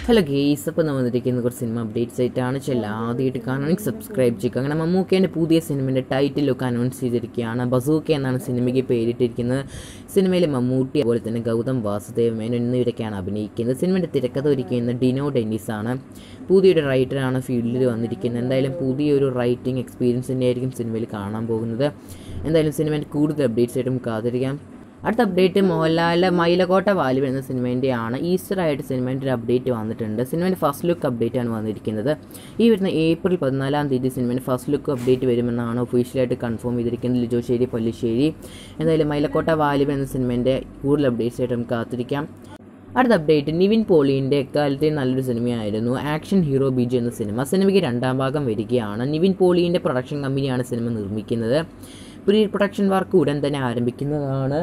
hello guys അപ്പോൾ നമ്മൾ വന്നിരിക്കുന്ന കുറച്ച് സിനിമ അപ്ഡേറ്റ്സ് ആയിട്ടാണ് ചില ആദ്യമായിട്ട് കാണണമെങ്കിൽ സബ്സ്ക്രൈബ് ചെയ്യുക അങ്ങനെ മമ്മൂക്കേൻ്റെ പുതിയ സിനിമയുടെ ടൈറ്റിലൊക്കെ അനൗൺസ് ചെയ്തിരിക്കുകയാണ് ബസൂക്ക എന്നാണ് സിനിമയ്ക്ക് പേരിട്ടിരിക്കുന്നത് സിനിമയിൽ മമ്മൂട്ടി അതുപോലെ തന്നെ ഗൗതം വാസുദേവ് മേനോൻ എന്നിവരൊക്കെയാണ് അഭിനയിക്കുന്നത് സിനിമയുടെ തിരക്കഥ ഒരുക്കുന്ന ഡിനോ ഡെന്നിസ് ആണ് പുതിയൊരു റൈറ്ററാണ് ഫീൽഡിൽ വന്നിരിക്കുന്നത് എന്തായാലും പുതിയൊരു റൈറ്റിംഗ് എക്സ്പീരിയൻസ് തന്നെയായിരിക്കും സിനിമയിൽ കാണാൻ പോകുന്നത് എന്തായാലും സിനിമയുടെ കൂടുതൽ അപ്ഡേറ്റ്സ് ആയിട്ടും കാത്തിരിക്കാം അടുത്ത അപ്ഡേറ്റ് മോഹൻലാലിലെ മൈലകോട്ട വാലിബൻ എന്ന സിനിമേൻ്റെയാണ് ഈസ്റ്റർ ആയിട്ട് സിനിമേൻ്റെ ഒരു അപ്ഡേറ്റ് വന്നിട്ടുണ്ട് സിനിമേൻ്റെ ഫസ്റ്റ് ലുക്ക് അപ്ഡേറ്റ് ആണ് വന്നിരിക്കുന്നത് ഈ വരുന്ന ഏപ്രിൽ പതിനാലാം തീയതി സിനിമേൻ്റെ ഫസ്റ്റ് ലുക്ക് അപ്ഡേറ്റ് വരുമെന്നാണ് ഒഫീഷ്യലായിട്ട് കൺഫേം ചെയ്തിരിക്കുന്നത് ലിജോശ്ശേരി പല്ലിശ്ശേരി എന്തായാലും മൈലക്കോട്ട വാലിബൻ എന്ന സിനിമേൻ്റെ കൂടുതൽ അപ്ഡേറ്റ്സ് ആയിട്ട് നമുക്ക് കാത്തിരിക്കാം അടുത്ത അപ്ഡേറ്റ് നിവിൻ പോളിൻ്റെ എക്കാലത്തെ നല്ലൊരു സിനിമയായിരുന്നു ആക്ഷൻ ഹീറോ ബീജ് എന്ന സിനിമ സിനിമയ്ക്ക് രണ്ടാം ഭാഗം വരികയാണ് നിവിൻ പോളിൻ്റെ പ്രൊഡക്ഷൻ കമ്പനിയാണ് സിനിമ നിർമ്മിക്കുന്നത് പ്രീ പ്രൊഡക്ഷൻ വർക്ക് ഉടൻ തന്നെ ആരംഭിക്കുന്നതാണ്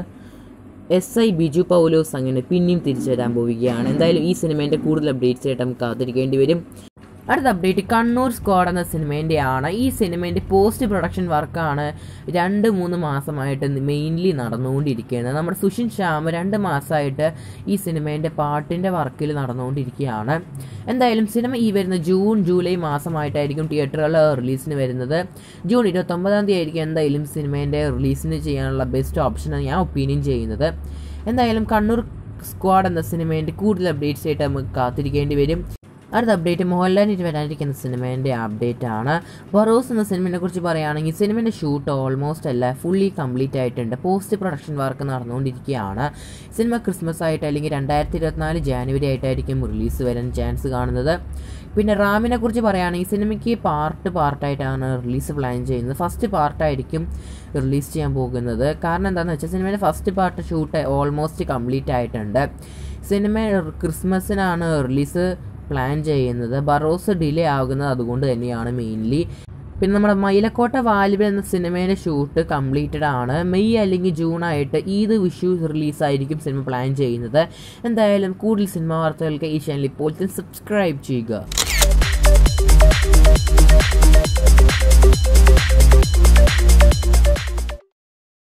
എസ് ഐ ബിജു പൗലോസ് അങ്ങനെ പിന്നെയും തിരിച്ചു വരാൻ പോവുകയാണ് എന്തായാലും ഈ സിനിമേൻ്റെ കൂടുതൽ അപ്ഡേറ്റ്സ് ആയിട്ട് നമുക്ക് കാത്തിരിക്കേണ്ടി വരും അടുത്ത അപ്ഡേറ്റ് കണ്ണൂർ സ്ക്വാഡ് എന്ന സിനിമേൻ്റെയാണ് ഈ സിനിമേൻ്റെ പോസ്റ്റ് പ്രൊഡക്ഷൻ വർക്കാണ് രണ്ട് മൂന്ന് മാസമായിട്ട് മെയിൻലി നടന്നുകൊണ്ടിരിക്കുന്നത് നമ്മുടെ സുഷിൻ ശ്യാം രണ്ട് മാസമായിട്ട് ഈ സിനിമേൻ്റെ പാട്ടിൻ്റെ വർക്കിൽ നടന്നുകൊണ്ടിരിക്കുകയാണ് എന്തായാലും സിനിമ ഈ വരുന്ന ജൂൺ ജൂലൈ മാസമായിട്ടായിരിക്കും തിയേറ്ററുകളിൽ റിലീസിന് വരുന്നത് ജൂൺ ഇരുപത്തൊമ്പതാം തീയതി ആയിരിക്കും എന്തായാലും സിനിമേൻ്റെ റിലീസിന് ചെയ്യാനുള്ള ബെസ്റ്റ് ഓപ്ഷൻ ഞാൻ ഒപ്പീനിയൻ ചെയ്യുന്നത് എന്തായാലും കണ്ണൂർ സ്ക്വാഡ് എന്ന സിനിമേൻ്റെ കൂടുതൽ അപ്ഡേറ്റ്സ് ആയിട്ട് നമുക്ക് കാത്തിരിക്കേണ്ടി വരും അടുത്ത അപ്ഡേറ്റ് മോഹൻലാലിന് വരാനിരിക്കുന്ന സിനിമേൻ്റെ അപ്ഡേറ്റ് ആണ് ബറോസ് എന്ന സിനിമയെ കുറിച്ച് പറയുകയാണെങ്കിൽ സിനിമേൻ്റെ ഷൂട്ട് ഓൾമോസ്റ്റ് അല്ല ഫുള്ളി കംപ്ലീറ്റ് ആയിട്ടുണ്ട് പോസ്റ്റ് പ്രൊഡക്ഷൻ വർക്ക് നടന്നുകൊണ്ടിരിക്കുകയാണ് സിനിമ ക്രിസ്മസ് ആയിട്ട് അല്ലെങ്കിൽ രണ്ടായിരത്തി ഇരുപത്തിനാല് ജാനുവരി ആയിട്ടായിരിക്കും റിലീസ് വരാൻ ചാൻസ് കാണുന്നത് പിന്നെ റാമിനെ കുറിച്ച് പറയുകയാണെങ്കിൽ സിനിമയ്ക്ക് പാർട്ട് പാർട്ടായിട്ടാണ് റിലീസ് പ്ലാൻ ചെയ്യുന്നത് ഫസ്റ്റ് പാർട്ടായിരിക്കും റിലീസ് ചെയ്യാൻ പോകുന്നത് കാരണം എന്താണെന്ന് വെച്ചാൽ സിനിമയുടെ first part shoot almost complete ആയിട്ടുണ്ട് സിനിമ ക്രിസ്മസിനാണ് റിലീസ് പ്ലാൻ ചെയ്യുന്നത് ബറോസ് ഡിലേ ആകുന്നത് അതുകൊണ്ട് തന്നെയാണ് മെയിൻലി പിന്നെ നമ്മുടെ മൈലക്കോട്ട വാലിബ് എന്ന സിനിമയുടെ ഷൂട്ട് കംപ്ലീറ്റഡ് ആണ് മെയ് അല്ലെങ്കിൽ ജൂൺ ആയിട്ട് ഈദ് വിഷു റിലീസായിരിക്കും സിനിമ പ്ലാൻ ചെയ്യുന്നത് എന്തായാലും കൂടുതൽ സിനിമ വാർത്തകൾക്ക് ഈ ചാനൽ ഇപ്പോൾ തന്നെ സബ്സ്ക്രൈബ് ചെയ്യുക